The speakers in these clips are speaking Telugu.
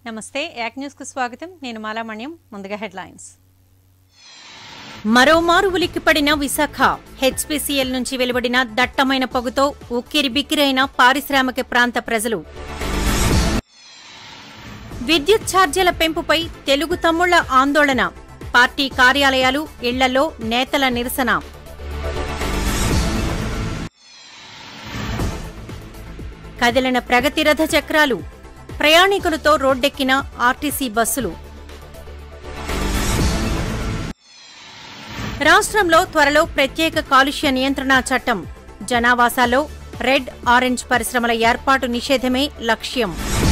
నమస్తే యాక్ న్యూస్ కు స్వాగతం నేను మాలామణ్యం ముందుగా హెడ్లైన్స్ మరోమారు ఉలిక్కిపడిన విశాఖ హెచ్పీసీఎల్ నుంచి వెలువడిన దట్టమైన పొగతో ఉక్కిరి బిక్కిరైన పారిశ్రామిక ప్రాంత ప్రజలు విద్యుత్ ఛార్జీల పెంపుపై తెలుగు తమ్ముళ్ల ఆందోళన పార్టీ కార్యాలయాలు ఇళ్లలో నేతల నిరసన కదిలిన ప్రగతి రథ చక్రాలు ప్రయాణికులతో రోడ్డెక్కిన ఆర్టీసీ బస్సులు రాష్ట్రంలో త్వరలో ప్రత్యేక కాలుష్య నియంత్రణ చట్టం జనావాసాల్లో రెడ్ ఆరెంజ్ పరిశ్రమల ఏర్పాటు నిషేధమే లక్ష్యం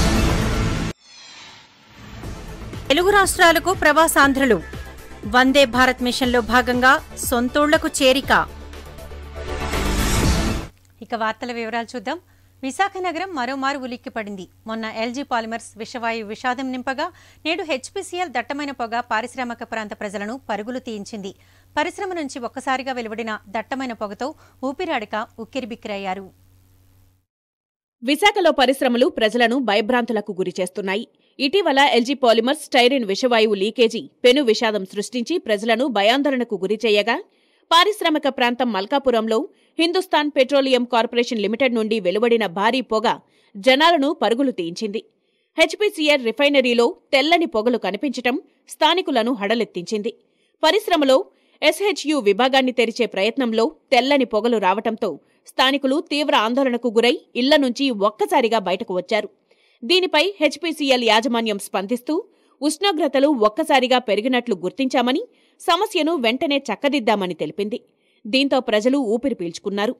తెలుగు రాష్ట్రాలకు ప్రవాసాంధ్రులు వందే భారత్ మిషన్లో భాగంగా సొంతూళ్లకు చేరిక ఇక వార్తల వివరాలు చూద్దాం విశాఖ నగరం మరోమారు ఉలిక్కిపడింది మొన్న ఎల్జీ పాలిమర్స్ విషవాయు విషాదం నింపగా నేడు హెచ్పీసీఎల్ దట్టమైన పొగ పారిశ్రామిక ప్రాంత ప్రజలను పరుగులు తీయించింది పరిశ్రమ నుంచి ఒక్కసారిగా వెలువడిన దట్టమైన పొగతో ఊపిరాడక ఉక్కిరిబిక్కిరయ్యారు విశాఖలో పరిశ్రమలు ప్రజలను భయభ్రాంతులకు గురిచేస్తున్నాయి ఇటీవల ఎల్జీ పాలిమర్స్ స్టైరిన్ విషవాయువు లీకేజీ పెను విషాదం సృష్టించి ప్రజలను భయాందోళనకు గురిచేయగా పారిశ్రామిక ప్రాంతం మల్కాపురంలో హిందుస్థాన్ పెట్రోలియం కార్పొరేషన్ లిమిటెడ్ నుండి వెలువడిన భారీ పొగ జనాలను పరుగులు తీయించింది హెచ్పీసీఆర్ రిఫైనరీలో తెల్లని పొగలు కనిపించటం స్థానికులను హడలెత్తించింది పరిశ్రమలో ఎస్హెచ్యు విభాగాన్ని తెరిచే ప్రయత్నంలో తెల్లని పొగలు రావటంతో స్థానికులు తీవ్ర ఆందోళనకు గురై ఇళ్ల నుంచి ఒక్కసారిగా బయటకు వచ్చారు దీనిపై హెచ్పీసీఎల్ యాజమాన్యం స్పందిస్తూ ఉష్ణోగ్రతలు ఒక్కసారిగా పెరిగినట్లు గుర్తించామని సమస్యను వెంటనే చక్కదిద్దామని తెలిపింది దీంతో ప్రజలు ఊపిరి పీల్చుకున్నారు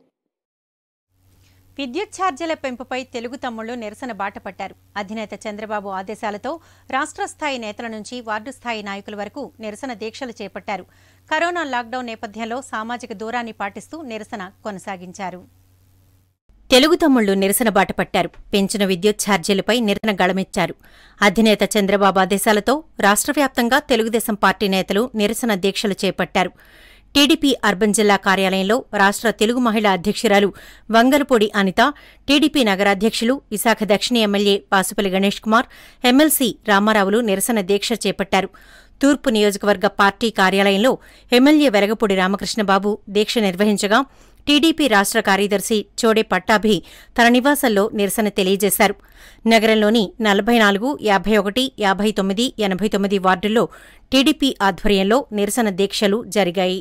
విద్యుత్ ఛార్జీల పెంపుపై తెలుగు తమ్ముళ్లు నిరసన బాట పట్టారు అధినేత చంద్రబాబు ఆదేశాలతో రాష్ట్ర స్థాయి నేతల నుంచి వార్డు స్థాయి నాయకుల వరకు నిరసన దీక్షలు చేపట్టారు కరోనా లాక్డౌన్ నేపథ్యంలో సామాజిక దూరాన్ని పాటిస్తూ నిరసన కొనసాగించారు తెలుగు తమ్ముళ్లు నిరసన బాట పట్టారు పెంచిన విద్యుత్ ఛార్జీలపై నిరసన గళమెచ్చారు అధినేత చంద్రబాబు ఆదేశాలతో రాష్ట్ర వ్యాప్తంగా తెలుగుదేశం పార్టీ నేతలు నిరసన దీక్షలు చేపట్టారు టీడీపీ అర్బన్ జిల్లా కార్యాలయంలో రాష్ట్ర తెలుగు మహిళా అధ్యక్షురాలు వంగలపూడి అనిత టీడీపీ నగరాధ్యక్షులు విశాఖ దక్షిణ ఎమ్మెల్యే పాసుపల్లి గణేష్ కుమార్ ఎమ్మెల్సీ రామారావులు నిరసన దీక్ష చేపట్టారు తూర్పు నియోజకవర్గ పార్టీ కార్యాలయంలో ఎమ్మెల్యే వెలగపూడి రామకృష్ణబాబు దీక్ష నిర్వహించగా టీడీపీ రాష్ట్ర కార్యదర్శి చోడే పట్టాభి తన నివాసంలో నిరసన తెలియజేశారు నగరంలోని నలభై నాలుగు యాభై ఒకటి యాభై తొమ్మిది ఎనభై తొమ్మిది వార్డుల్లో టీడీపీ ఆధ్వర్యంలో నిరసన దీక్షలు జరిగాయి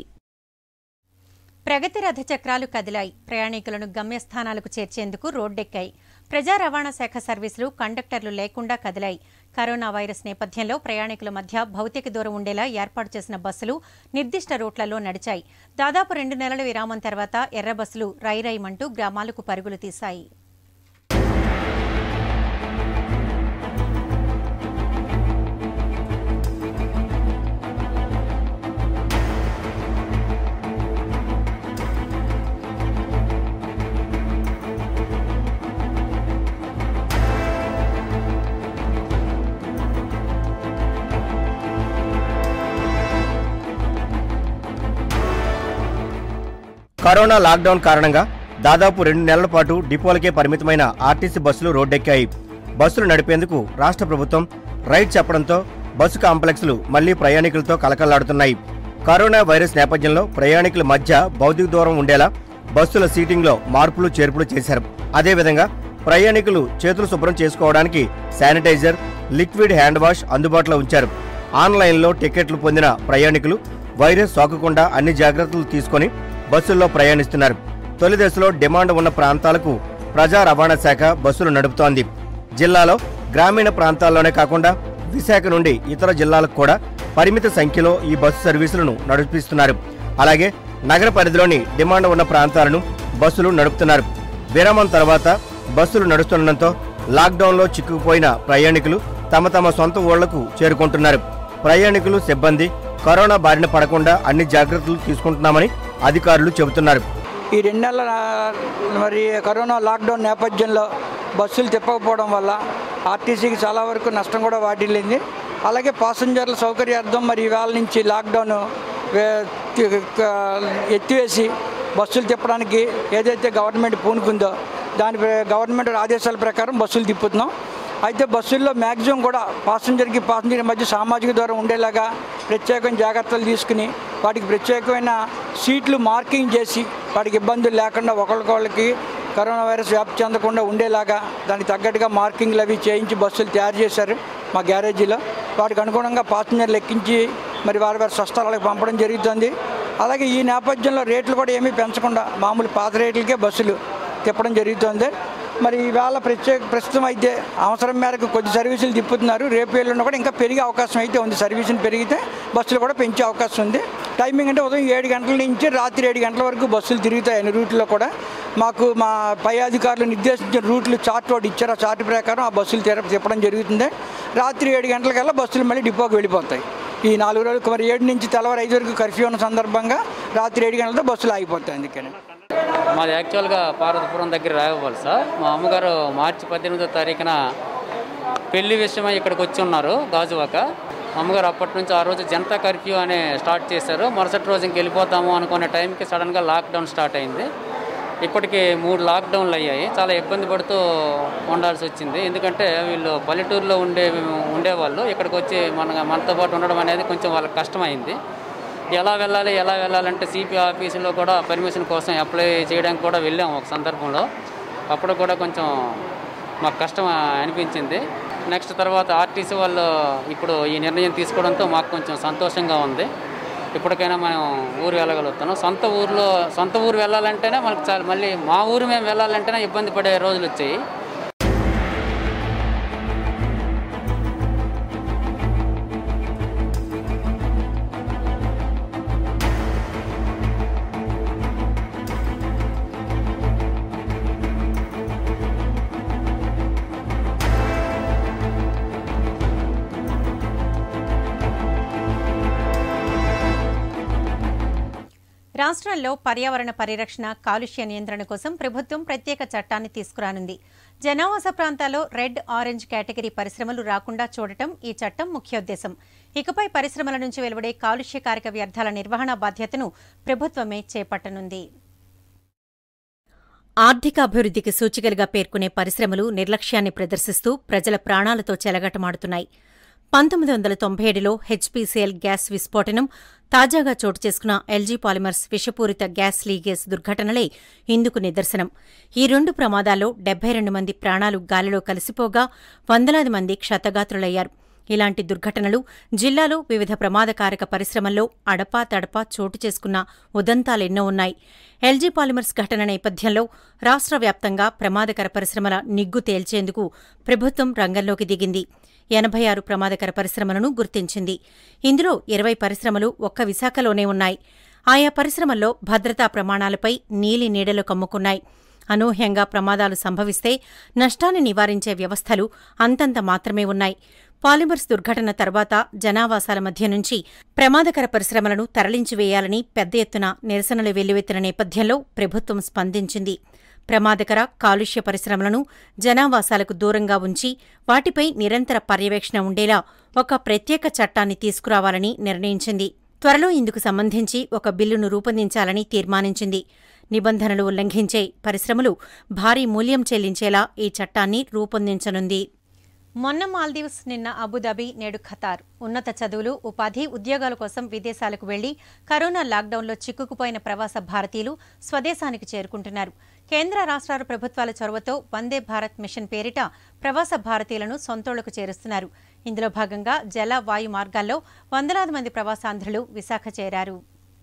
ప్రగతి రథ చక్రాలు కదిలాయి ప్రయాణికులను గమ్యస్థానాలకు చేర్చేందుకు రోడ్డెక్కాయి ప్రజా రవాణా శాఖ సర్వీసులు కండక్టర్లు లేకుండా కదిలాయి కరోనా వైరస్ నేపథ్యంలో ప్రయాణికుల మధ్య భౌతిక దూరం ఉండేలా ఏర్పాటు చేసిన బస్సులు నిర్దిష్ట రూట్లలో నడిచాయి దాదాపు రెండు నెలల విరామం తర్వాత ఎర్ర బస్సులు రైరైమంటూ గ్రామాలకు పరుగులు తీశాయి కరోనా లాక్డౌన్ కారణంగా దాదాపు రెండు నెలల పాటు డిపోలకే పరిమితమైన ఆర్టీసీ బస్సులు రోడ్డెక్కాయి బస్సులు నడిపేందుకు రాష్ట్ర ప్రభుత్వం రైట్ చెప్పడంతో బస్సు కాంప్లెక్స్లు మళ్లీ ప్రయాణికులతో కలకల్లాడుతున్నాయి కరోనా వైరస్ నేపథ్యంలో ప్రయాణికుల మధ్య భౌతిక దూరం ఉండేలా బస్సుల సీటింగ్లో మార్పులు చేర్పులు చేశారు అదేవిధంగా ప్రయాణికులు చేతులు శుభ్రం చేసుకోవడానికి శానిటైజర్ లిక్విడ్ హ్యాండ్ వాష్ అందుబాటులో ఉంచారు ఆన్లైన్లో టికెట్లు పొందిన ప్రయాణికులు వైరస్ సోకకుండా అన్ని జాగ్రత్తలు తీసుకొని బస్సుల్లో ప్రయాణిస్తున్నారు తొలి దశలో డిమాండ్ ఉన్న ప్రాంతాలకు ప్రజా రవాణా శాఖ బస్సులు నడుపుతోంది జిల్లాలో గ్రామీణ ప్రాంతాల్లోనే కాకుండా విశాఖ నుండి ఇతర జిల్లాలకు కూడా పరిమిత సంఖ్యలో ఈ బస్సు సర్వీసులను నడిపిస్తున్నారు అలాగే నగర పరిధిలోని డిమాండ్ ఉన్న ప్రాంతాలను బస్సులు నడుపుతున్నారు విరామం తర్వాత బస్సులు నడుస్తుండటంతో లాక్డౌన్లో చిక్కుకుపోయిన ప్రయాణికులు తమ తమ సొంత ఊళ్లకు చేరుకుంటున్నారు ప్రయాణికులు సిబ్బంది కరోనా బారిన పడకుండా అన్ని జాగ్రత్తలు తీసుకుంటున్నామని అధికారులు చెబుతున్నారు ఈ రెండు నెలల మరి కరోనా లాక్డౌన్ నేపథ్యంలో బస్సులు తిప్పకపోవడం వల్ల ఆర్టీసీకి చాలా వరకు నష్టం కూడా వాటిల్లింది అలాగే పాసెంజర్ల సౌకర్యార్థం మరి ఇవాళ నుంచి లాక్డౌన్ వే- తి- క- ఎత్తివేసి బస్సులు తిప్పడానికి ఏదైతే గవర్నమెంట్ పూనుకుందో దాని ప్ర- గవర్నమెంట్ ఆదేశాల ప్రకారం బస్సులు తిప్పుతున్నాం అయితే బస్సుల్లో మ్యాక్సిమం కూడా పాసింజర్కి పాసింజర్ మధ్య సామాజిక దూరం ఉండేలాగా ప్రత్యేకమైన జాగ్రత్తలు తీసుకుని వాటికి ప్రత్యేకమైన సీట్లు మార్కింగ్ చేసి వాటికి ఇబ్బందులు లేకుండా ఒకరికొకళ్ళకి కరోనా వైరస్ వ్యాప్తి చెందకుండా ఉండేలాగా దానికి తగ్గట్టుగా మార్కింగ్లు అవి చేయించి బస్సులు తయారు చేశారు మా గ్యారేజీలో వాటికి అనుగుణంగా పాసింజర్లు ఎక్కించి మరి వారి వారి స్వస్థలాలకు పంపడం జరుగుతుంది అలాగే ఈ నేపథ్యంలో రేట్లు కూడా ఏమీ పెంచకుండా మామూలు పాత రేట్లకే బస్సులు తిప్పడం జరుగుతుంది మరి ఈవేళ ప్రత్యేక ప్రస్తుతం అయితే అవసరం మేరకు కొద్ది సర్వీసులు తిప్పుతున్నారు రేపు ఎల్లుండి కూడా ఇంకా పెరిగే అవకాశం అయితే ఉంది సర్వీసులు పెరిగితే బస్సులు కూడా పెంచే అవకాశం ఉంది టైమింగ్ అంటే ఉదయం ఏడు గంటల నుంచి రాత్రి ఏడు గంటల వరకు బస్సులు తిరుగుతాయి అన్ని రూట్లో కూడా మాకు మా పై అధికారులు నిర్దేశించిన రూట్లు చార్ట్ ఒకటి ఇచ్చారు ఆ చార్ట్ ప్రకారం ఆ బస్సులు తిర తిప్పడం జరుగుతుంది రాత్రి ఏడు గంటలకల్లా బస్సులు మళ్ళీ డిపోకి వెళ్ళిపోతాయి ఈ నాలుగు రోజులకు మరి ఏడు నుంచి తెల్లవారు ఐదు వరకు కర్ఫ్యూ ఉన్న సందర్భంగా రాత్రి ఏడు గంటలతో బస్సులు ఆగిపోతాయి అందుకని మాది యాక్చువల్గా పార్వతీపురం దగ్గర రాయవాలి సార్ మా అమ్మగారు మార్చి పద్దెనిమిదో తారీఖున పెళ్లి విషయమై ఇక్కడికి వచ్చి ఉన్నారు గాజువాక అమ్మగారు అప్పటి నుంచి ఆ రోజు జనతా కర్ఫ్యూ అనే స్టార్ట్ చేశారు మరుసటి రోజు ఇంక వెళ్ళిపోతాము అనుకునే టైంకి సడన్గా లాక్డౌన్ స్టార్ట్ అయింది ఇప్పటికి మూడు లాక్డౌన్లు అయ్యాయి చాలా ఇబ్బంది పడుతూ ఉండాల్సి వచ్చింది ఎందుకంటే వీళ్ళు పల్లెటూరులో ఉండే ఉండేవాళ్ళు ఇక్కడికి వచ్చి మన మనతో పాటు ఉండడం అనేది కొంచెం వాళ్ళకి కష్టమైంది ఎలా వెళ్ళాలి ఎలా వెళ్ళాలంటే సిపి ఆఫీసులో కూడా పర్మిషన్ కోసం అప్లై చేయడానికి కూడా వెళ్ళాము ఒక సందర్భంలో అప్పుడు కూడా కొంచెం మాకు కష్టం అనిపించింది నెక్స్ట్ తర్వాత ఆర్టీసీ వాళ్ళు ఇప్పుడు ఈ నిర్ణయం తీసుకోవడంతో మాకు కొంచెం సంతోషంగా ఉంది ఇప్పటికైనా మనం ఊరు వెళ్ళగలుగుతున్నాం సొంత ఊర్లో సొంత ఊరు వెళ్ళాలంటేనే మనకు చాలా మళ్ళీ మా ఊరు మేము వెళ్ళాలంటేనే ఇబ్బంది పడే రోజులు వచ్చాయి రాష్ట్రంలో పర్యావరణ పరిరక్షణ కాలుష్య నియంత్రణ కోసం ప్రభుత్వం ప్రత్యేక చట్టాన్ని తీసుకురానుంది జనావాస ప్రాంతాల్లో రెడ్ ఆరెంజ్ కేటగిరీ పరిశ్రమలు రాకుండా చూడటం ఈ చట్టం ముఖ్యోద్దేశం ఇకపై పరిశ్రమల నుంచి వెలువడే కాలుష్యకారక వ్యర్థాల నిర్వహణ బాధ్యతను ప్రభుత్వమే చేపట్టనుంది ఆర్థిక అభివృద్ధికి సూచికలుగా పేర్కొనే పరిశ్రమలు నిర్లక్ష్యాన్ని ప్రదర్శిస్తూ ప్రజల ప్రాణాలతో చెలగటమాడుతున్నాయి పంతొమ్మిది వందల తొంభై ఏడులో హెచ్పీసీఎల్ గ్యాస్ విస్ఫోటనం తాజాగా చోటు చేసుకున్న ఎల్జీ పాలిమర్స్ విషపూరిత గ్యాస్ లీగేజ్ దుర్ఘటనలే ఇందుకు నిదర్శనం ఈ రెండు ప్రమాదాల్లో డెబ్బై రెండు మంది ప్రాణాలు గాలిలో కలిసిపోగా వందలాది మంది క్షతగాత్రులయ్యారు ఇలాంటి దుర్ఘటనలు జిల్లాలో వివిధ ప్రమాదకారక పరిశ్రమల్లో అడపా తడపా చోటు చేసుకున్న ఉదంతాలెన్నో ఉన్నాయి ఎల్జీ పాలిమర్స్ ఘటన నేపథ్యంలో రాష్ట్ర వ్యాప్తంగా ప్రమాదకర పరిశ్రమల నిగ్గు తేల్చేందుకు ప్రభుత్వం రంగంలోకి దిగింది ఎనభై ఆరు ప్రమాదకర పరిశ్రమలను గుర్తించింది ఇందులో ఇరవై పరిశ్రమలు ఒక్క విశాఖలోనే ఉన్నాయి ఆయా పరిశ్రమల్లో భద్రతా ప్రమాణాలపై నీలి నీడలు కమ్ముకున్నాయి అనూహ్యంగా ప్రమాదాలు సంభవిస్తే నష్టాన్ని నివారించే వ్యవస్థలు అంతంత మాత్రమే ఉన్నాయి పాలిమర్స్ దుర్ఘటన తర్వాత జనావాసాల మధ్య నుంచి ప్రమాదకర పరిశ్రమలను తరలించివేయాలని పెద్ద ఎత్తున నిరసనలు వెల్లువెత్తిన నేపథ్యంలో ప్రభుత్వం స్పందించింది ప్రమాదకర కాలుష్య పరిశ్రమలను జనావాసాలకు దూరంగా ఉంచి వాటిపై నిరంతర పర్యవేక్షణ ఉండేలా ఒక ప్రత్యేక చట్టాన్ని తీసుకురావాలని నిర్ణయించింది త్వరలో ఇందుకు సంబంధించి ఒక బిల్లును రూపొందించాలని తీర్మానించింది నిబంధనలు ఉల్లంఘించే పరిశ్రమలు భారీ మూల్యం చెల్లించేలా ఈ చట్టాన్ని రూపొందించనుంది మొన్న మాల్దీవ్స్ నిన్న అబుదాబి నేడు ఖతార్ ఉన్నత చదువులు ఉపాధి ఉద్యోగాల కోసం విదేశాలకు వెళ్లి కరోనా లాక్డౌన్లో చిక్కుకుపోయిన ప్రవాస భారతీయులు స్వదేశానికి చేరుకుంటున్నారు కేంద్ర రాష్ట్రాల ప్రభుత్వాల చొరవతో వందే భారత్ మిషన్ పేరిట ప్రవాస భారతీయులను సొంతోళ్లకు చేరుస్తున్నారు ఇందులో భాగంగా జల వాయు మార్గాల్లో వందలాది మంది ప్రవాసాంధ్రులు విశాఖ చేరారు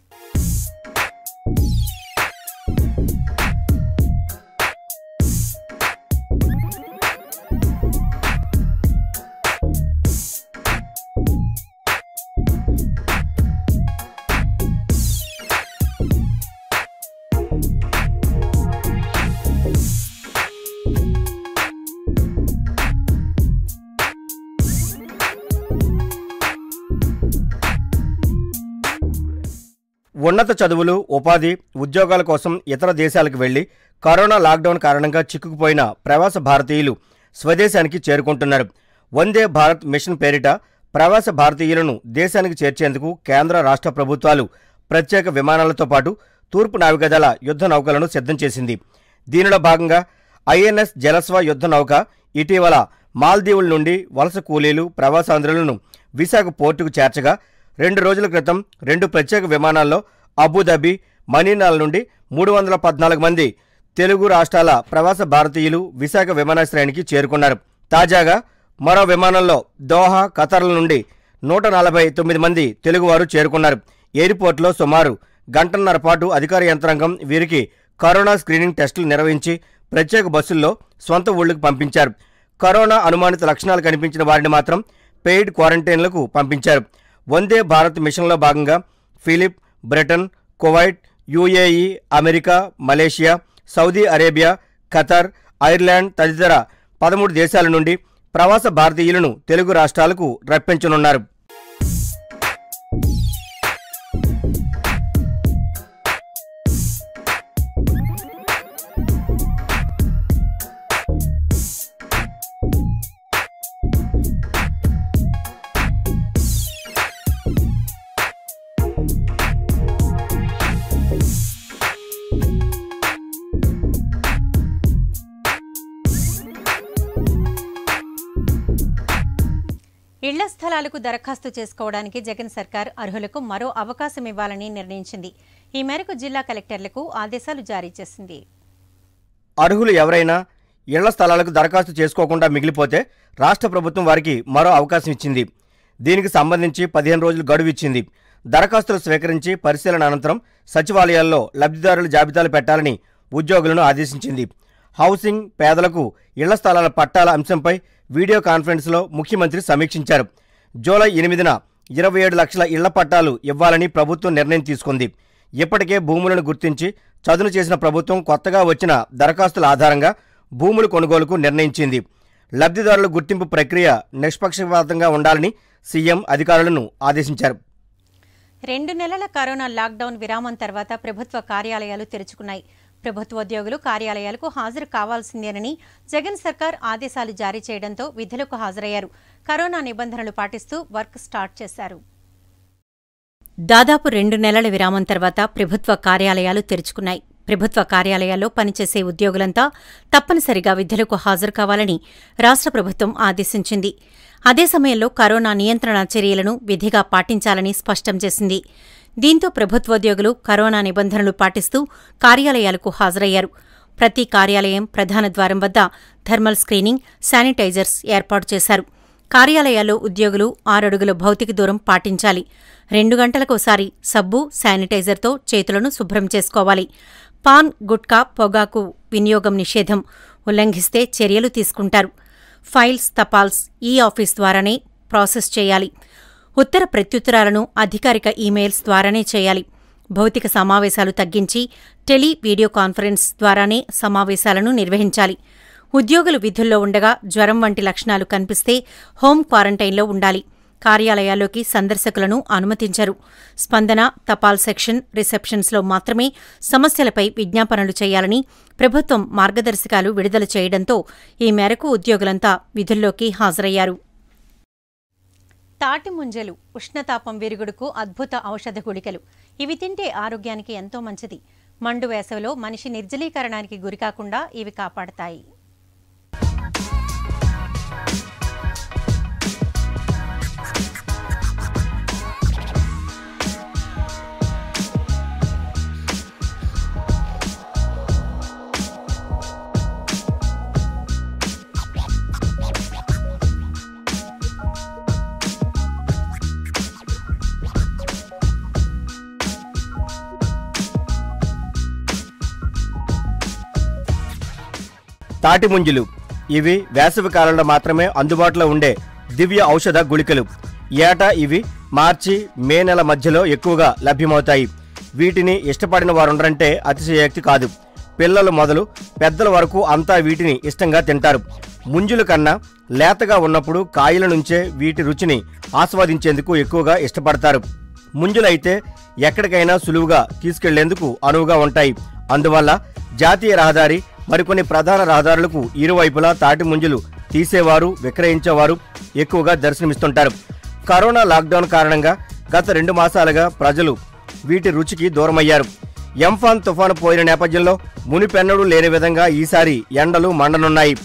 ఉన్నత చదువులు ఉపాధి ఉద్యోగాల కోసం ఇతర దేశాలకు వెళ్లి కరోనా లాక్డౌన్ కారణంగా చిక్కుకుపోయిన ప్రవాస భారతీయులు స్వదేశానికి చేరుకుంటున్నారు వందే భారత్ మిషన్ పేరిట ప్రవాస భారతీయులను దేశానికి చేర్చేందుకు కేంద్ర రాష్ట్ర ప్రభుత్వాలు ప్రత్యేక విమానాలతో పాటు తూర్పు నావికాదళ యుద్ధ నౌకలను సిద్ధం చేసింది దీనిలో భాగంగా ఐఎన్ఎస్ జలస్వ యుద్ధ నౌక ఇటీవల మాల్దీవుల నుండి వలస కూలీలు ప్రవాసాంధ్రులను విశాఖ పోర్టుకు చేర్చగా రెండు రోజుల క్రితం రెండు ప్రత్యేక విమానాల్లో అబుదాబి మనీనాల నుండి మూడు వందల పద్నాలుగు మంది తెలుగు రాష్ట్రాల ప్రవాస భారతీయులు విశాఖ విమానాశ్రయానికి చేరుకున్నారు తాజాగా మరో విమానంలో దోహా ఖతర్ల నుండి నూట నలభై తొమ్మిది మంది తెలుగువారు చేరుకున్నారు ఎయిర్పోర్ట్లో సుమారు గంటన్నర పాటు అధికార యంత్రాంగం వీరికి కరోనా స్క్రీనింగ్ టెస్టులు నిర్వహించి ప్రత్యేక బస్సుల్లో సొంత ఊళ్ళకు పంపించారు కరోనా అనుమానిత లక్షణాలు కనిపించిన వారిని మాత్రం పెయిడ్ క్వారంటైన్లకు పంపించారు వందే భారత్ మిషన్లో భాగంగా Philip Britain Kuwait UAE America Malaysia Saudi Arabia Qatar Ireland తదితర పదమూడు దేశాల నుండి ప్రవాస భారతీయులను తెలుగు రాష్ట్రాలకు రప్పించనున్నారు ఇళ్ల స్థలాలకు దరఖాస్తు చేసుకోవడానికి జగన్ సర్కార్ అర్హులకు మరో అవకాశం ఇవ్వాలని నిర్ణయించింది ఈ మేరకు జిల్లా కలెక్టర్లకు ఆదేశాలు జారీ చేసింది అర్హులు ఎవరైనా ఇళ్ల స్థలాలకు దరఖాస్తు చేసుకోకుండా మిగిలిపోతే రాష్ట్ర ప్రభుత్వం వారికి మరో అవకాశం ఇచ్చింది దీనికి సంబంధించి పదిహేను రోజులు గడువు ఇచ్చింది దరఖాస్తులు స్వీకరించి పరిశీలన అనంతరం సచివాలయాల్లో లబ్ధిదారుల జాబితాలు పెట్టాలని ఉద్యోగులను ఆదేశించింది హౌసింగ్ పేదలకు ఇళ్ల స్థలాల పట్టాల అంశంపై వీడియో కాన్ఫరెన్స్లో ముఖ్యమంత్రి సమీక్షించారు జూలై ఎనిమిదిన ఇరవై ఏడు లక్షల ఇళ్ల పట్టాలు ఇవ్వాలని ప్రభుత్వం నిర్ణయం తీసుకుంది ఇప్పటికే భూములను గుర్తించి చదును చేసిన ప్రభుత్వం కొత్తగా వచ్చిన దరఖాస్తుల ఆధారంగా భూముల కొనుగోలుకు నిర్ణయించింది లబ్ధిదారుల గుర్తింపు ప్రక్రియ నిష్పక్షపాతంగా ఉండాలని సీఎం అధికారులను ఆదేశించారు రెండు నెలల కరోనా లాక్డౌన్ విరామం తర్వాత ప్రభుత్వ కార్యాలయాలు తెరుచుకున్నాయి ప్రభుత్వోద్యోగులు కార్యాలయాలకు హాజరు కావాల్సిందేనని జగన్ సర్కార్ ఆదేశాలు జారీ చేయడంతో విధులకు హాజరయ్యారు కరోనా నిబంధనలు పాటిస్తూ వర్క్ స్టార్ట్ చేశారు దాదాపు రెండు నెలల విరామం తర్వాత ప్రభుత్వ కార్యాలయాలు తెరుచుకున్నాయి ప్రభుత్వ కార్యాలయాల్లో పనిచేసే ఉద్యోగులంతా తప్పనిసరిగా విధులకు హాజరు కావాలని రాష్ట్ర ప్రభుత్వం ఆదేశించింది అదే సమయంలో కరోనా నియంత్రణ చర్యలను విధిగా పాటించాలని స్పష్టం చేసింది దీంతో ప్రభుత్వోద్యోగులు కరోనా నిబంధనలు పాటిస్తూ కార్యాలయాలకు హాజరయ్యారు ప్రతి కార్యాలయం ప్రధాన ద్వారం వద్ద థర్మల్ స్క్రీనింగ్ శానిటైజర్స్ ఏర్పాటు చేశారు కార్యాలయాల్లో ఉద్యోగులు ఆరడుగుల భౌతిక దూరం పాటించాలి రెండు గంటలకోసారి సబ్బు శానిటైజర్తో చేతులను శుభ్రం చేసుకోవాలి పాన్ గుట్కా పొగాకు వినియోగం నిషేధం ఉల్లంఘిస్తే చర్యలు తీసుకుంటారు ఫైల్స్ తపాల్స్ ఈ ఆఫీస్ ద్వారానే ప్రాసెస్ చేయాలి ఉత్తర ప్రత్యుత్తరాలను అధికారిక ఈమెయిల్స్ ద్వారానే చేయాలి భౌతిక సమావేశాలు తగ్గించి టెలి వీడియో కాన్ఫరెన్స్ ద్వారానే సమావేశాలను నిర్వహించాలి ఉద్యోగులు విధుల్లో ఉండగా జ్వరం వంటి లక్షణాలు కనిపిస్తే హోం క్వారంటైన్లో ఉండాలి కార్యాలయాల్లోకి సందర్శకులను అనుమతించరు స్పందన తపాల్ సెక్షన్ రిసెప్షన్స్లో మాత్రమే సమస్యలపై విజ్ఞాపనలు చేయాలని ప్రభుత్వం మార్గదర్శకాలు విడుదల చేయడంతో ఈ మేరకు ఉద్యోగులంతా విధుల్లోకి హాజరయ్యారు తాటి ముంజలు ఉష్ణతాపం విరుగుడుకు అద్భుత ఔషధ గుళికలు ఇవి తింటే ఆరోగ్యానికి ఎంతో మంచిది మండు వేసవిలో మనిషి నిర్జలీకరణానికి గురికాకుండా ఇవి కాపాడతాయి తాటి ముంజులు ఇవి వేసవి కాలంలో మాత్రమే అందుబాటులో ఉండే దివ్య ఔషధ గుళికలు ఏటా ఇవి మార్చి మే నెల మధ్యలో ఎక్కువగా లభ్యమవుతాయి వీటిని ఇష్టపడిన వారుండరంటే అతిశయోక్తి కాదు పిల్లలు మొదలు పెద్దల వరకు అంతా వీటిని ఇష్టంగా తింటారు ముంజుల కన్నా లేతగా ఉన్నప్పుడు కాయల నుంచే వీటి రుచిని ఆస్వాదించేందుకు ఎక్కువగా ఇష్టపడతారు ముంజులైతే ఎక్కడికైనా సులువుగా తీసుకెళ్లేందుకు అనువుగా ఉంటాయి అందువల్ల జాతీయ రహదారి మరికొన్ని ప్రధాన రహదారులకు ఇరువైపులా తాటి ముంజులు తీసేవారు విక్రయించేవారు ఎక్కువగా దర్శనమిస్తుంటారు కరోనా లాక్డౌన్ కారణంగా గత రెండు మాసాలుగా ప్రజలు వీటి రుచికి దూరమయ్యారు ఎంఫాన్ తుఫాను పోయిన నేపథ్యంలో మునిపెన్నడూ లేని విధంగా ఈసారి ఎండలు మండనున్నాయి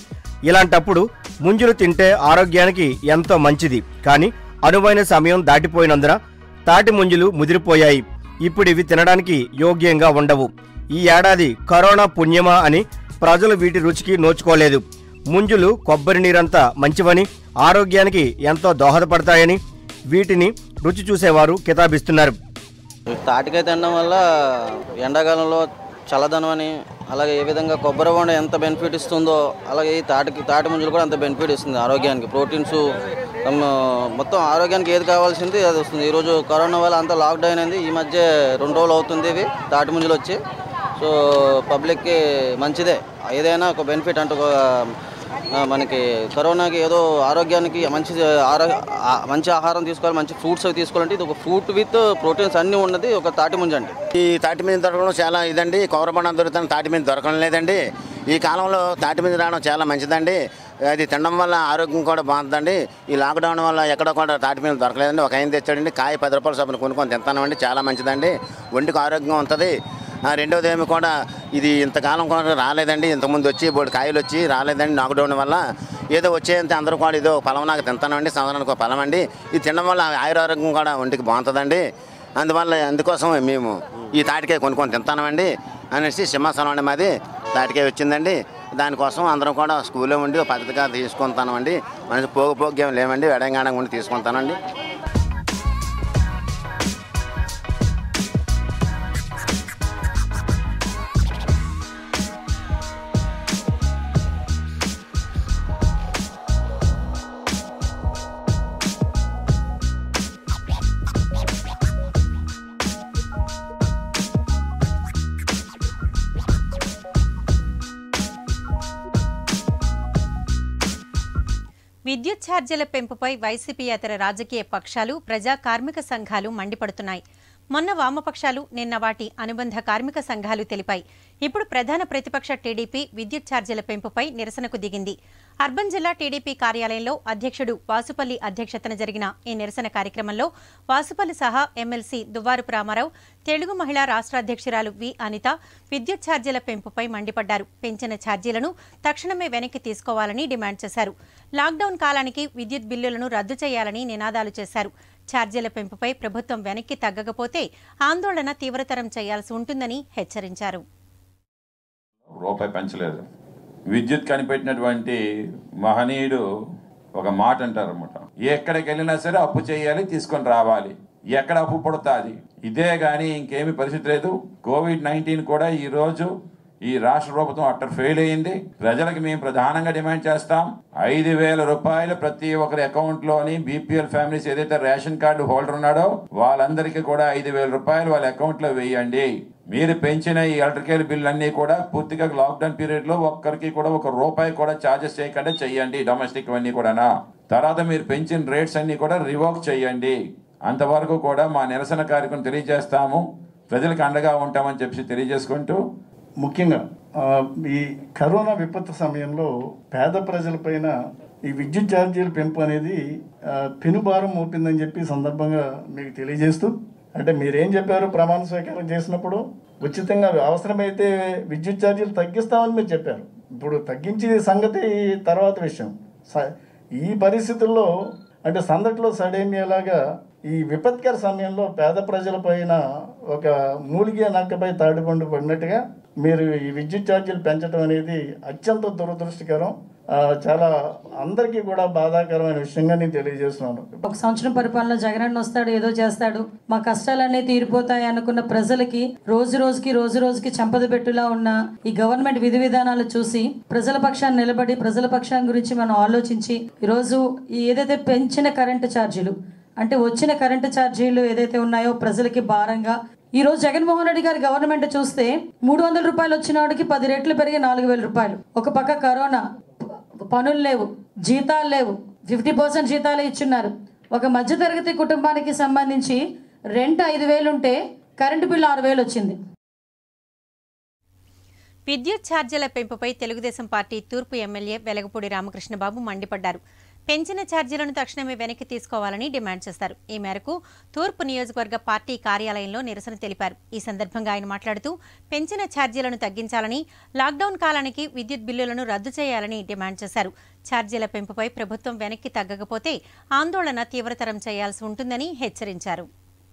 ఇలాంటప్పుడు ముంజులు తింటే ఆరోగ్యానికి ఎంతో మంచిది కానీ అనువైన సమయం దాటిపోయినందున తాటి ముంజులు ముదిరిపోయాయి ఇప్పుడు ఇవి తినడానికి యోగ్యంగా ఉండవు ఈ ఏడాది కరోనా పుణ్యమా అని ప్రజలు వీటి రుచికి నోచుకోలేదు ముంజులు కొబ్బరి నీరంతా మంచివని ఆరోగ్యానికి ఎంతో దోహదపడతాయని వీటిని రుచి చూసేవారు కితాబిస్తున్నారు తాటికాయ తినడం వల్ల ఎండాకాలంలో చల్లదనం అని అలాగే ఏ విధంగా కొబ్బరి బొండ ఎంత బెనిఫిట్ ఇస్తుందో అలాగే ఈ తాటికి తాటి ముంజలు కూడా అంత బెనిఫిట్ ఇస్తుంది ఆరోగ్యానికి ప్రోటీన్స్ తమ మొత్తం ఆరోగ్యానికి ఏది కావాల్సింది అది వస్తుంది ఈరోజు కరోనా వల్ల అంతా లాక్డౌన్ అయింది ఈ మధ్య రెండు రోజులు అవుతుంది ఇవి తాటి ముంజలు వచ్చి సో పబ్లిక్కి మంచిదే ఏదైనా ఒక బెనిఫిట్ అంటే ఒక ఆ, మనకి కరోనాకి ఏదో ఆరోగ్యానికి మంచి ఆరో ఆ, మంచి ఆహారం తీసుకోవాలి మంచి ఫ్రూట్స్ అవి తీసుకోవాలంటే ఇది ఒక ఫ్రూట్ విత్ ప్రోటీన్స్ అన్నీ ఉన్నది ఒక తాటి ముంజ అండి ఈ తాటి మీద దొరకడం చాలా ఇదండి కొబ్బరిబండం దొరుకుతాను తాటి మీద దొరకడం లేదండి ఈ కాలంలో తాటి మీద రావడం చాలా మంచిదండి అది తినడం వల్ల ఆరోగ్యం కూడా బాగుంటుందండి ఈ లాక్డౌన్ వల్ల ఎక్కడ కూడా తాటి మీద దొరకలేదండి ఒక ఆయన తెచ్చాడండి కాయ పది రూపాయల సభను కొనుక్కొని తింటానండి చాలా మంచిదండి ఒంటికి ఆరోగ్యం ఉంటుంది ఆ, రెండోది ఏమి కూడా ఇది ఇంతకాలం కూడా రాలేదండి ఇంతకుముందు వచ్చి బోడి కాయలు వచ్చి రాలేదండి లాక్డౌన్ వల్ల ఏదో వచ్చేంత అందరూ కూడా ఏదో ఫలం నాకు తింటానండి సంవత్సరానికి ఒక ఫలం అండి ఇది తినడం వల్ల ఆయురారోగ్యం కూడా ఒంటికి బాగుంటుందండి అందువల్ల అందుకోసం మేము ఈ తాటికాయ కొనుక్కొని తింటామండి అనేసి సింహాసనం అండి మాది తాటికాయ వచ్చిందండి దానికోసం అందరం కూడా స్కూల్లో ఉండి ఒక పద్ధతిగా తీసుకుంటామండి మనకి పోగు పోగ్యం లేవండి వెడంగాడంగా ఉండి తీసుకుంటానండి విద్యుత్ ఛార్జీల పెంపుపై వైసీపీయేతర రాజకీయ పక్షాలు ప్రజా కార్మిక సంఘాలు మండిపడుతున్నాయి మొన్న వామపక్షాలు నిన్న వాటి అనుబంధ కార్మిక సంఘాలు తెలిపాయి ఇప్పుడు ప్రధాన ప్రతిపక్ష టీడీపీ విద్యుత్ ఛార్జీల పెంపుపై నిరసనకు దిగింది అర్బన్ జిల్లా టీడీపీ కార్యాలయంలో అధ్యక్షుడు వాసుపల్లి అధ్యక్షతన జరిగిన ఈ నిరసన కార్యక్రమంలో వాసుపల్లి సహా ఎమ్మెల్సీ దువ్వారుపు రామారావు తెలుగు మహిళా రాష్ట్ర అధ్యక్షురాలు వి అనిత విద్యుత్ ఛార్జీల పెంపుపై మండిపడ్డారు పెంచిన ఛార్జీలను తక్షణమే వెనక్కి తీసుకోవాలని డిమాండ్ చేశారు లాక్డౌన్ కాలానికి విద్యుత్ బిల్లులను రద్దు చేయాలని నినాదాలు చేశారు ఛార్జీల పెంపుపై ప్రభుత్వం వెనక్కి తగ్గకపోతే ఆందోళన తీవ్రతరం చేయాల్సి ఉంటుందని హెచ్చరించారు రూపాయి పెంచలేదు విద్యుత్ కనిపెట్టినటువంటి మహనీయుడు ఒక మాట అంటారన్నమాట ఎక్కడికి వెళ్ళినా సరే అప్పు చేయాలి తీసుకొని రావాలి ఎక్కడ అప్పు పడుతుంది ఇదే కానీ ఇంకేమి పరిస్థితి లేదు కోవిడ్ నైన్టీన్ కూడా ఈ రోజు ఈ రాష్ట్ర ప్రభుత్వం అట్టర్ ఫెయిల్ అయ్యింది ప్రజలకు మేము ప్రధానంగా డిమాండ్ చేస్తాం ఐదు వేల రూపాయలు ప్రతి ఒక్కరి అకౌంట్ లోని బీపీఎల్ ఫ్యామిలీస్ ఏదైతే రేషన్ కార్డు హోల్డర్ ఉన్నాడో వాళ్ళందరికీ కూడా ఐదు వేల రూపాయలు వాళ్ళ అకౌంట్ లో వేయండి మీరు పెంచిన ఈ ఎలక్ట్రికల్ బిల్ అన్ని కూడా పూర్తిగా లాక్డౌన్ పీరియడ్ లో ఒక్కరికి కూడా ఒక రూపాయి కూడా ఛార్జెస్ చేయకుండా చెయ్యండి డొమెస్టిక్ అన్ని కూడానా తర్వాత మీరు పెంచిన రేట్స్ అన్ని కూడా రివోక్ చేయండి అంతవరకు కూడా మా నిరసన కార్యక్రమం తెలియజేస్తాము ప్రజలకు అండగా ఉంటామని చెప్పి తెలియజేసుకుంటూ ముఖ్యంగా ఆ, ఈ కరోనా విపత్తు సమయంలో పేద ప్రజలపైన ఈ విద్యుత్ ఛార్జీల పెంపు అనేది ఆ, పెనుభారం మోపిందని చెప్పి ఈ సందర్భంగా మీకు తెలియజేస్తూ అంటే మీరేం చెప్పారు ప్రమాణ స్వీకారం చేసినప్పుడు ఉచితంగా అవసరమైతే విద్యుత్ ఛార్జీలు తగ్గిస్తామని మీరు చెప్పారు ఇప్పుడు తగ్గించే సంగతి తర్వాత విషయం స- ఈ పరిస్థితుల్లో అంటే సందట్లో సడేమియాలాగా ఈ విపత్కర సమయంలో పేద ప్రజలపైన ఒక మూలిగే నక్కపై తాడిపండు పడినట్టుగా మీరు ఈ విద్యుత్ ఛార్జీలు పెంచడం అనేది అత్యంత దురదృష్టకరం ఆ, చాలా అందరికీ కూడా బాధాకరమైన విషయంగా నేను తెలియజేస్తున్నాను ఒక సంవత్సరం పరిపాలన జగనన్న వస్తాడు ఏదో చేస్తాడు మా కష్టాలన్నీ తీరిపోతాయి అనుకున్న ప్రజలకి రోజు రోజుకి రోజు రోజుకి చంపద పెట్టులా ఉన్న ఈ గవర్నమెంట్ విధి విధానాలు చూసి ప్రజల పక్షాన్ని నిలబడి ప్రజల పక్షాన్ని గురించి మనం ఆలోచించి ఈరోజు ఈ ఏదైతే పెంచిన కరెంటు ఛార్జీలు అంటే వచ్చిన కరెంటు ఛార్జీలు ఏదైతే ఉన్నాయో ప్రజలకి భారంగా ఈ రోజు జగన్మోహన్ రెడ్డి గారి గవర్నమెంట్ చూస్తే మూడు వందల రూపాయలు వచ్చిన వాడికి పది రెట్లు పెరిగి నాలుగు వేల రూపాయలు ఒక పక్క కరోనా ప- పనులు లేవు జీతాలు లేవు ఫిఫ్టీ పర్సెంట్ జీతాలే ఇచ్చున్నారు ఒక మధ్యతరగతి కుటుంబానికి సంబంధించి రెంట్ ఐదు వేలు ఉంటే కరెంటు బిల్లు ఆరు వేలు వచ్చింది విద్యుత్ ఛార్జీల పెంపుపై తెలుగుదేశం పార్టీ తూర్పు ఎమ్మెల్యే వెలగపూడి రామకృష్ణబాబు మండిపడ్డారు పెంచిన ఛార్జీలను తక్షణమే వెనక్కి తీసుకోవాలని డిమాండ్ చేశారు ఈ మేరకు తూర్పు నియోజకవర్గ పార్టీ కార్యాలయంలో నిరసన తెలిపారు ఈ సందర్భంగా ఆయన మాట్లాడుతూ పెంచిన ఛార్జీలను తగ్గించాలని లాక్డౌన్ కాలానికి విద్యుత్ బిల్లులను రద్దు చేయాలని డిమాండ్ చేశారు ఛార్జీల పెంపుపై ప్రభుత్వం వెనక్కి తగ్గకపోతే ఆందోళన తీవ్రతరం చేయాల్సి ఉంటుందని హెచ్చరించారు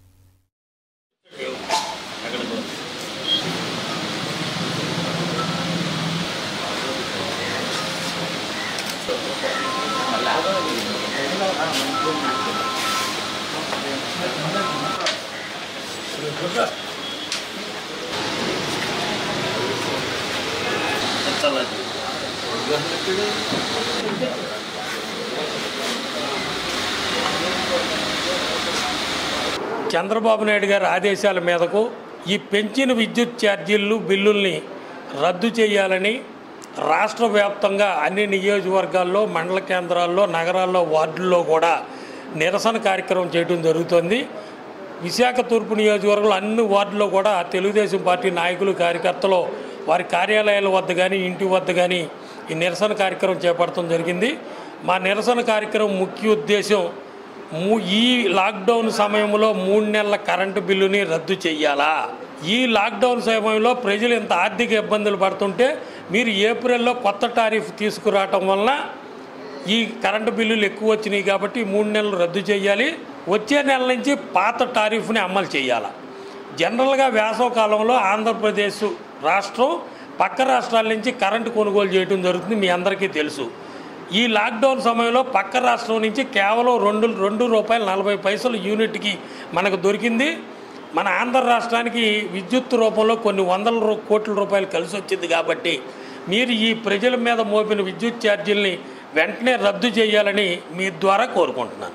చంద్రబాబు నాయుడు గారి ఆదేశాల మీదకు ఈ పెంచిన విద్యుత్ ఛార్జీలు బిల్లుల్ని రద్దు చేయాలని రాష్ట్ర వ్యాప్తంగా అన్ని నియోజకవర్గాల్లో మండల కేంద్రాల్లో నగరాల్లో వార్డుల్లో కూడా నిరసన కార్యక్రమం చేయడం జరుగుతుంది విశాఖ తూర్పు నియోజకవర్గంలో అన్ని వార్డుల్లో కూడా తెలుగుదేశం పార్టీ నాయకులు కార్యకర్తలు వారి కార్యాలయాల వద్ద కానీ ఇంటి వద్ద కానీ ఈ నిరసన కార్యక్రమం చేపట్టడం జరిగింది మా నిరసన కార్యక్రమం ముఖ్య ఉద్దేశం మూ ఈ లాక్డౌన్ సమయంలో మూడు నెలల కరెంటు బిల్లుని రద్దు చేయాలా ఈ లాక్డౌన్ సమయంలో ప్రజలు ఇంత ఆర్థిక ఇబ్బందులు పడుతుంటే మీరు ఏప్రిల్లో కొత్త టారిఫ్ తీసుకురావటం వలన ఈ కరెంటు బిల్లులు ఎక్కువ వచ్చినాయి కాబట్టి ఈ మూడు నెలలు రద్దు చేయాలి వచ్చే నెల నుంచి పాత టారిఫ్ని అమలు చేయాలి జనరల్గా వేసవ కాలంలో ఆంధ్రప్రదేశ్ రాష్ట్రం పక్క రాష్ట్రాల నుంచి కరెంటు కొనుగోలు చేయడం జరుగుతుంది మీ అందరికీ తెలుసు ఈ లాక్డౌన్ సమయంలో పక్క రాష్ట్రం నుంచి కేవలం రెండు రెండు రూపాయలు నలభై పైసలు యూనిట్కి మనకు దొరికింది మన ఆంధ్ర రాష్ట్రానికి విద్యుత్ రూపంలో కొన్ని వందల రూ- కోట్ల రూపాయలు కలిసి వచ్చింది కాబట్టి మీరు ఈ ప్రజల మీద మోపిన విద్యుత్ ఛార్జీల్ని వెంటనే రద్దు చేయాలని మీ ద్వారా కోరుకుంటున్నాను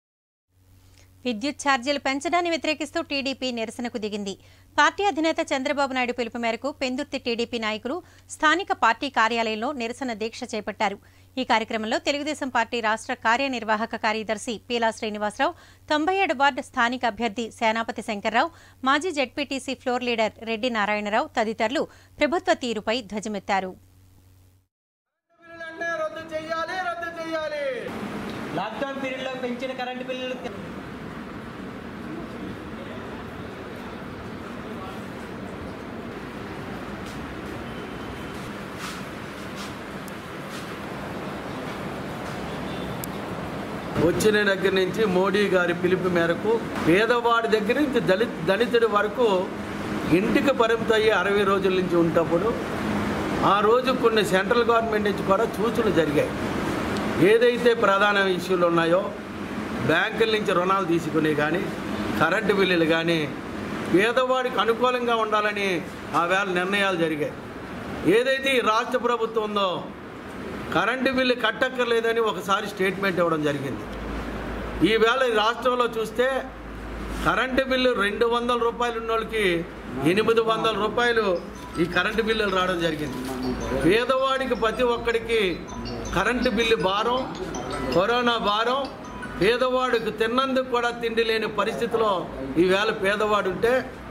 విద్యుత్ ఛార్జీలు పెంచడాన్ని వ్యతిరేకిస్తూ టీడీపీ నిరసనకు దిగింది పార్టీ అధినేత చంద్రబాబు నాయుడు పిలుపు మేరకు పెందుర్తి టీడీపీ నాయకులు స్థానిక పార్టీ కార్యాలయంలో నిరసన దీక్ష చేపట్టారు ఈ కార్యక్రమంలో తెలుగుదేశం పార్టీ రాష్ట్ర కార్యనిర్వాహక కార్యదర్శి పీలా శ్రీనివాసరావు తొంభై ఏడు వార్డు స్థానిక అభ్యర్థి సేనాపతి శంకర్రావు మాజీ ZPTC floor leader Reddy Narayanarao తదితరులు ప్రభుత్వ తీరుపై ధ్వజమెత్తారు రద్దు చేయాలి రద్దు చేయాలి లాక్డౌన్ పీరియడ్ లో పెంచిన కరెంటు బిల్లులు వచ్చిన దగ్గర నుంచి మోడీ గారి పిలుపు మేరకు పేదవాడి దగ్గర నుంచి దళిత దళితుడి వరకు ఇంటికి పరిమితం అయ్యి అరవై రోజుల నుంచి ఉన్నప్పుడు ఆ రోజు కొన్ని సెంట్రల్ గవర్నమెంట్ నుంచి కూడా సూచనలు జరిగాయి ఏదైతే ప్రధాన ఇష్యూలు ఉన్నాయో బ్యాంకుల నుంచి రుణాలు తీసుకునే కానీ కరెంటు బిల్లులు కానీ పేదవాడికి అనుకూలంగా ఉండాలని ఆ వేళ నిర్ణయాలు జరిగాయి ఏదైతే ఈ రాష్ట్ర ప్రభుత్వం ఉందో కరెంటు బిల్లు కట్టక్కర్లేదని ఒకసారి స్టేట్మెంట్ ఇవ్వడం జరిగింది ఈవేళ ఈ రాష్ట్రంలో చూస్తే కరెంటు బిల్లు రెండు వందల రూపాయలు ఉన్న వాళ్ళకి ఎనిమిది వందల రూపాయలు ఈ కరెంటు బిల్లులు రావడం జరిగింది పేదవాడికి ప్రతి ఒక్కడికి కరెంటు బిల్లు భారం కరోనా భారం పేదవాడికి తిన్నందుకు కూడా తిండి లేని పరిస్థితిలో ఈవేళ పేదవాడు ఉంటే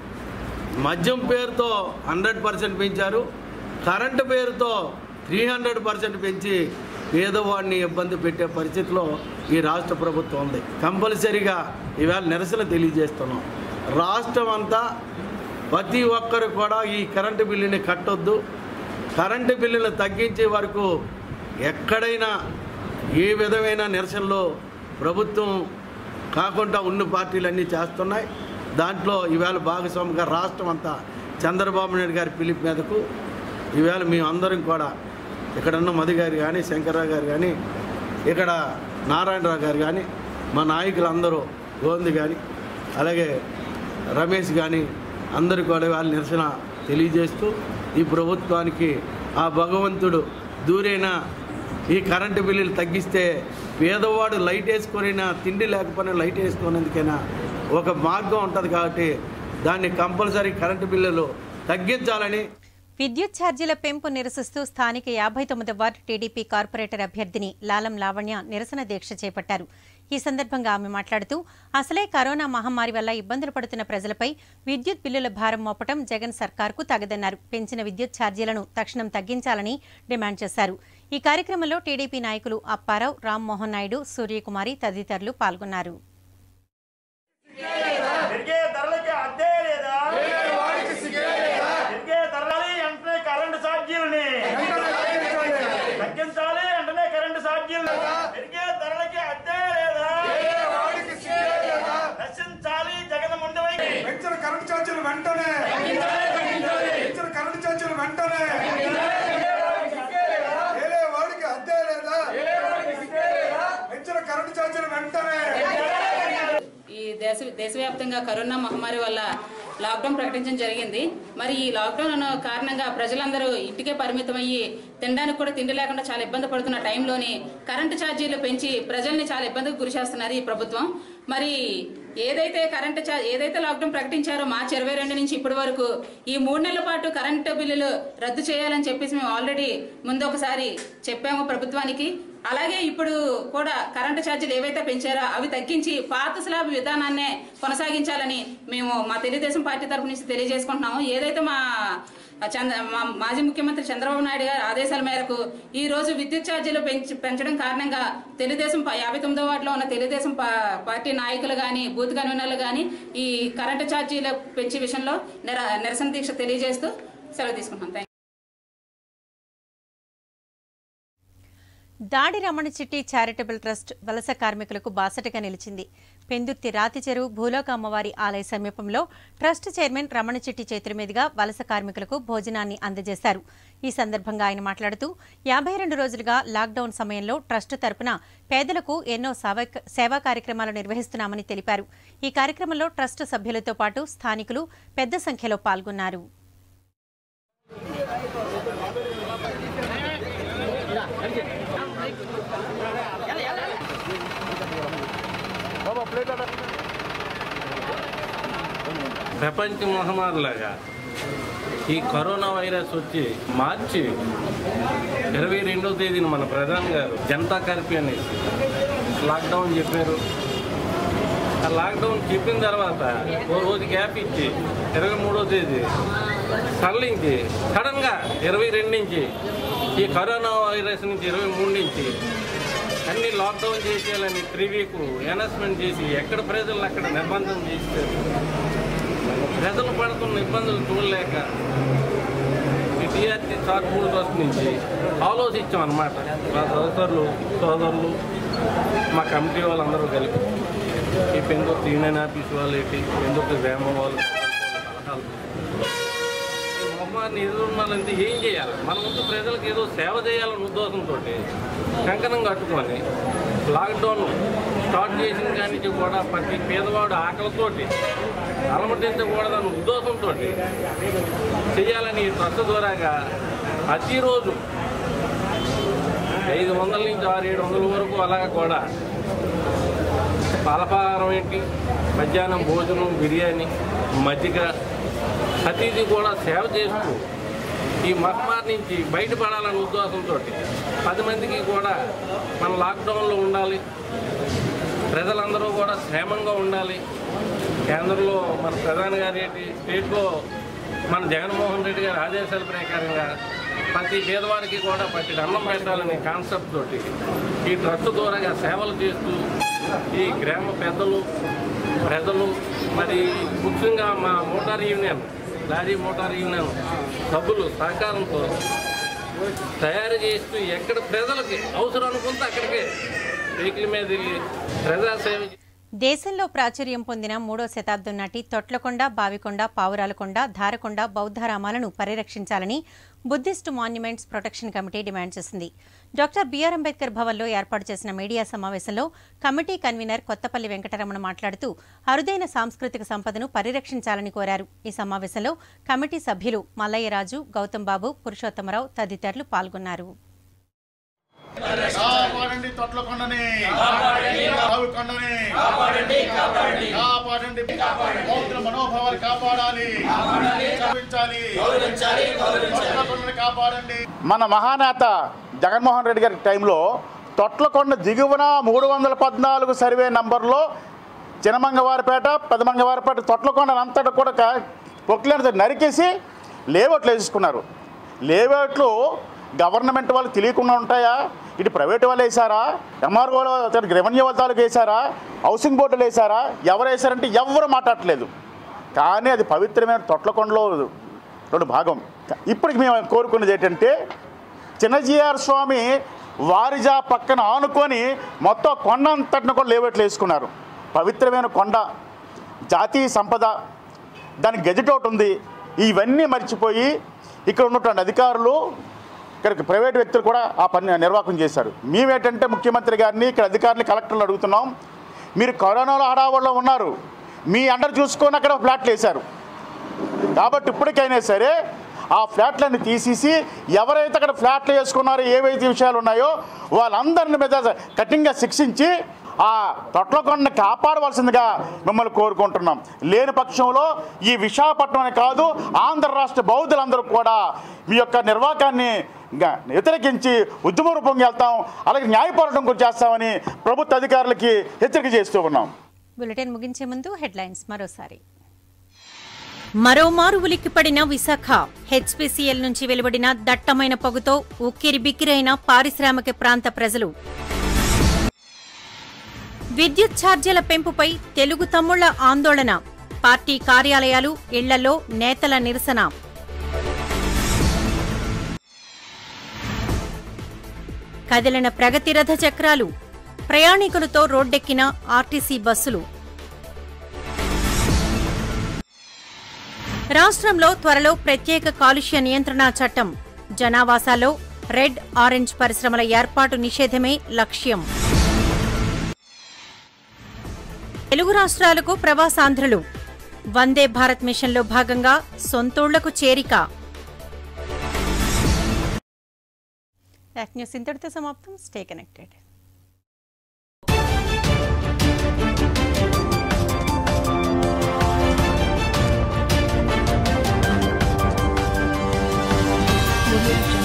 మద్యం పేరుతో హండ్రెడ్ పర్సెంట్ పెంచారు కరెంటు పేరుతో త్రీ హండ్రెడ్ పర్సెంట్ పెంచి పేదవాడిని ఇబ్బంది పెట్టే పరిస్థితిలో ఈ రాష్ట్ర ప్రభుత్వం ఉంది కంపల్సరీగా ఈవేళ నిరసన తెలియజేస్తున్నాం రాష్ట్రం అంతా ప్రతి ఒక్కరు కూడా ఈ కరెంటు బిల్లుని కట్టొద్దు కరెంటు బిల్లును తగ్గించే వరకు ఎక్కడైనా ఏ విధమైన నిరసనలో ప్రభుత్వం కాకుండా ఉన్న పార్టీలన్నీ చేస్తున్నాయి దాంట్లో ఈవేళ భాగస్వామిగా రాష్ట్రం అంతా చంద్రబాబు నాయుడు గారి పిలుపు మీదకు ఈవేళ మేము అందరం కూడా ఇక్కడ ఉన్న మధు గారు కానీ శంకర్రావు గారు కానీ ఇక్కడ నారాయణరావు గారు కానీ మా నాయకులందరూ గోంది కానీ అలాగే రమేష్ కానీ అందరూ కూడా వాళ్ళ నిరసన తెలియజేస్తూ ఈ ప్రభుత్వానికి ఆ భగవంతుడు దూరైన ఈ కరెంటు బిల్లులు తగ్గిస్తే పేదవాడు లైట్ వేసుకొనినా తిండి లేకపోయినా లైట్ వేసుకునేందుకైనా ఒక మార్గం ఉంటుంది కాబట్టి దాన్ని కంపల్సరీ కరెంటు బిల్లులు తగ్గించాలని విద్యుత్ ఛార్జీల పెంపు నిరసిస్తూ స్థానిక యాభై తొమ్మిది వార్డు టీడీపీ కార్పొరేటర్ అభ్యర్థిని లాలం లావణ్య నిరసన దీక్ష చేపట్టారు ఈ సందర్భంగా ఆమె మాట్లాడుతూ అసలే కరోనా మహమ్మారి వల్ల ఇబ్బందులు పడుతున్న ప్రజలపై విద్యుత్ బిల్లుల భారం మోపటం జగన్ సర్కార్కు తగదన్నారు పెంచిన విద్యుత్ ఛార్జీలను తక్షణం తగ్గించాలని డిమాండ్ చేశారు ఈ కార్యక్రమంలో టీడీపీ నాయకులు అప్పారావు రామ్మోహన్ నాయుడు సూర్యకుమారి తదితరులు పాల్గొన్నారు పెరిగే ధరలకి అద్దే లేదా పెరిగే ధరలని వెంటనే కరెంటు ఛార్జీలని తగ్గించాలి వెంటనే కరెంటు ఛార్జీలు పెరిగే ధరలకి అద్దే లేదా నశించాలి జగన్ ముందు పెంచిన కరెంటు ఛార్జీలు వెంటనే పెంచిన కరెంటు ఛార్జీలు వెంటనే ఏలే వాడికి అద్దే లేదా పెంచిన కరెంటు ఛార్జీలు వెంటనే ఈ దేశ దేశవ్యాప్తంగా కరోనా మహమ్మారి వల్ల లాక్డౌన్ ప్రకటించడం జరిగింది మరి ఈ లాక్డౌన్ కారణంగా ప్రజలందరూ ఇంటికే పరిమితమయ్యి తినడానికి కూడా తిండి లేకుండా చాలా ఇబ్బంది పడుతున్న టైంలోని కరెంటు ఛార్జీలు పెంచి ప్రజల్ని చాలా ఇబ్బందికి గురి చేస్తున్నారు ఈ ప్రభుత్వం మరి ఏదైతే కరెంటు ఛార్జ్ ఏదైతే లాక్డౌన్ ప్రకటించారో మార్చి ఇరవై రెండు నుంచి ఇప్పటి వరకు ఈ మూడు నెలల పాటు కరెంటు బిల్లులు రద్దు చేయాలని చెప్పేసి మేము ఆల్రెడీ ముందు ఒకసారి చెప్పాము ప్రభుత్వానికి అలాగే ఇప్పుడు కూడా కరెంటు ఛార్జీలు ఏవైతే పెంచారో అవి తగ్గించి పాత స్లాబ్ విధానాన్నే కొనసాగించాలని మేము మా తెలుగుదేశం పార్టీ తరపు నుంచి తెలియజేసుకుంటున్నాము ఏదైతే మా చంద్ర మా మాజీ ముఖ్యమంత్రి చంద్రబాబు నాయుడు గారి ఆదేశాల మేరకు ఈ రోజు విద్యుత్ ఛార్జీలు పెంచి పెంచడం కారణంగా తెలుగుదేశం పా- యాభై తొమ్మిదో వార్డులో ఉన్న తెలుగుదేశం పా- పార్టీ నాయకులు కానీ బూత్ కన్వీనర్లు కానీ ఈ కరెంటు ఛార్జీల పెంచే విషయంలో నిర నిరసన దీక్ష తెలియజేస్తూ సెలవు తీసుకుంటున్నాం థ్యాంక్ దాడి రమణ చిట్టి చారిటబుల్ ట్రస్ట్ వలస కార్మికులకు బాసటగా నిలిచింది పెందుర్తి రాతి చెరువు భూలోక అమ్మవారి ఆలయ సమీపంలో ట్రస్ట్ చైర్మన్ రమణ చిట్టి చేతుల మీదుగా వలస కార్మికులకు భోజనాన్ని అందజేశారు ఈ సందర్భంగా ఆయన మాట్లాడుతూ యాభై రెండు రోజులుగా లాక్డౌన్ సమయంలో ట్రస్ట్ తరపున పేదలకు ఎన్నో సేవా- సేవా కార్యక్రమాలు నిర్వహిస్తున్నామని తెలిపారు ఈ కార్యక్రమంలో ట్రస్ట్ సభ్యులతో పాటు స్థానికులు పెద్ద సంఖ్యలో పాల్గొన్నారు ప్రపంచ మహమ్మారిలాగా ఈ కరోనా వైరస్ వచ్చి మార్చి ఇరవై రెండవ తేదీన మన ప్రధాని గారు జనతా కర్ఫ్యూ అనేసి లాక్డౌన్ చెప్పారు ఆ లాక్డౌన్ చెప్పిన తర్వాత ఓ రోజు గ్యాప్ ఇచ్చి ఇరవై మూడో తేదీ సడలించి సడన్గా ఇరవై రెండు నుంచి ఈ కరోనా వైరస్ నుంచి ఇరవై మూడు నుంచి అన్ని లాక్డౌన్ చేసేయాలని త్రీ వీక్ అనౌన్స్మెంట్ చేసి ఎక్కడ ప్రజలను అక్కడ నిర్బంధం చేస్తారు ప్రజలు పడుతున్న ఇబ్బందులు చూడలేక ఈ టీఆర్టీ చార్పూల్ ట్రస్ట్ నుంచి ఆలోచించాం అనమాట మా సోదరులు సోదరులు మా కమిటీ వాళ్ళందరూ కలిపి ఈ పెందుర్తి యూనియన్ ఆఫీస్ వాళ్ళు ఏంటి పెందుర్తి గ్రామ వాళ్ళు సలహాలు ఈ మహమ్మారిని ఎదురున్నాలంటే ఏం చేయాలి మన ముందు ప్రజలకు ఏదో సేవ చేయాలన్న ఉద్దేశంతో కంకణం కట్టుకొని లాక్డౌన్ స్టార్ట్ చేసిన కాడి నుంచి కూడా ప్రతి పేదవాడు ఆకలితోటి అలమటించకూడదన్న ఉద్దేశంతో చేయాలని ఈ ట్రస్ట్ ద్వారాగా ప్రతిరోజు ఐదు వందల నుంచి ఆరు ఏడు వందల వరకు అలాగా కూడా అల్పాహారం ఏంటి మధ్యాహ్నం భోజనం బిర్యానీ మజ్జిగ ప్రతిదీ కూడా సేవ చేస్తూ ఈ మహమ్మారి నుంచి బయటపడాలనే ఉద్దేశంతో పది మందికి కూడా మన లాక్డౌన్లో ఉండాలి ప్రజలందరూ కూడా క్షేమంగా ఉండాలి కేంద్రంలో మన ప్రధాని గారి ఏంటి స్టేట్లో మన జగన్మోహన్ రెడ్డి గారి ఆదేశాల ప్రకారంగా ప్రతి పేదవాడికి కూడా ప్రతి అన్నం పెట్టాలనే కాన్సెప్ట్ తోటి ఈ ట్రస్ట్ ద్వారా సేవలు చేస్తూ ఈ గ్రామ పెద్దలు ప్రజలు మరి ముఖ్యంగా మా motor union lorry motor union సభ్యులు సహకారంతో తయారు చేస్తూ ఎక్కడ ప్రజలకి అవసరం అనుకుంటే అక్కడికే వెహికల్ మీద వెళ్ళి ప్రజాసేవ చే- దేశంలో ప్రాచుర్యం పొందిన మూడో శతాబ్దం నాటి తొట్లకొండ బావికొండ పావురాలకొండ ధారకొండ బౌద్ధరామాలను పరిరక్షించాలని Buddhist monuments protection committee demand చేసింది డాక్టర్ బిఆర్ అంబేద్కర్ భవన్లో ఏర్పాటు చేసిన మీడియా సమావేశంలో కమిటీ కన్వీనర్ కొత్తపల్లి వెంకటరమణ మాట్లాడుతూ అరుదైన సాంస్కృతిక సంపదను పరిరక్షించాలని కోరారు ఈ సమావేశంలో కమిటీ సభ్యులు మల్లయ్యరాజు గౌతమ్ బాబు పురుషోత్తమరావు తదితరులు పాల్గొన్నారు కాపాడండి తొట్లకొండని రావికొండని కాపాడండి బౌద్ధుల మనోభావాలు కాపాడాలి గౌరవించాలి తొట్లకొండని కాపాడండి మన మహానేత జగన్మోహన్ రెడ్డి గారి టైంలో తొట్లకొండ దిగువన మూడు వందల పద్నాలుగు సర్వే నంబర్లో చినమంగవారిపేట పెదమంగవారిపేట తొట్లకొండ అంతటా కూడా క- పొక్కిలేని నరికేసి లేఅవుట్లు వేసుకున్నారు లేఅవుట్లు గవర్నమెంట్ వాళ్ళు తెలియకుండా ఉంటాయా ఇటు ప్రైవేట్ వాళ్ళు వేసారా ఎంఆర్ఓ రెవెన్యూ వాళ్ళకి వేసారా హౌసింగ్ బోర్డులు వేసారా ఎవరు వేసారంటే ఎవరు మాట్లాడట్లేదు కానీ అది పవిత్రమైన తొట్లకొండలో రెండు భాగం ఇప్పటికి మేము కోరుకున్నది ఏంటంటే చిన్నజీఆర్ స్వామి వారిజా పక్కన ఆనుకొని మొత్తం కొండ అంతటిని కూడా లేవట్లు వేసుకున్నారు పవిత్రమైన కొండ జాతీయ సంపద దానికి గెజెట్ ఒకటి ఉంది ఇవన్నీ మర్చిపోయి ఇక్కడ ఉన్నటువంటి అధికారులు ఇక్కడికి ప్రైవేట్ వ్యక్తులు కూడా ఆ పని నిర్వాహకం చేశారు మేమేంటంటే ముఖ్యమంత్రి గారిని ఇక్కడ అధికారులు కలెక్టర్లు అడుగుతున్నాం మీరు కరోనాలో హడావుల్లో ఉన్నారు మీ అండర్ చూసుకొని అక్కడ ఫ్లాట్లు వేశారు కాబట్టి ఇప్పటికైనా సరే ఆ ఫ్లాట్లన్నీ తీసేసి ఎవరైతే అక్కడ ఫ్లాట్లు వేసుకున్నారో ఏవైతే విషయాలు ఉన్నాయో వాళ్ళందరిని మీద కఠినంగా శిక్షించి ఆ తొట్లకొండని కాపాడవలసిందిగా మిమ్మల్ని కోరుకుంటున్నాం లేని పక్షంలో ఈ విశాఖపట్నం కాదు ఆంధ్ర రాష్ట్ర బౌద్ధులందరూ కూడా మీ యొక్క నిర్వాకాన్ని గ- వ్యతిరేకించి ఉద్యమ రూపంగా వెళ్తాం అలాగే న్యాయ పోరాటం కూడా చేస్తామని ప్రభుత్వ అధికారులకి హెచ్చరిక చేస్తూ ఉన్నాం బులెటిన్ ముగించే ముందు హెడ్లైన్స్ మరోసారి మరోమారు ఉలిక్కిపడిన విశాఖ హెచ్పీసీఎల్ నుంచి వెలువడిన దట్టమైన పొగతో ఉక్కిరి బిక్కిరైన పారిశ్రామిక ప్రాంత ప్రజలు విద్యుత్ ఛార్జీల పెంపుపై తెలుగు తమ్ముళ్ల ఆందోళన పార్టీ కార్యాలయాలు ఇళ్లలో నేతల నిరసన కదిలిన ప్రగతి రథ చక్రాలు ప్రయాణికులతో రోడ్డెక్కిన ఆర్టీసీ బస్సులు రాష్ట్రంలో త్వరలో ప్రత్యేక కాలుష్య నియంత్రణ చట్టం జనావాసాల్లో రెడ్ ఆరెంజ్ పరిశ్రమల ఏర్పాటు నిషేధమే లక్ష్యం తెలుగు రాష్ట్రాలకు ప్రవాసాంధ్రులు వందే భారత్ మిషన్లో భాగంగా సొంతూళ్లకు చేరిక యాక్ న్యూస్ ఇంతటితో సమాప్తం స్టే కనెక్టెడ్ Audio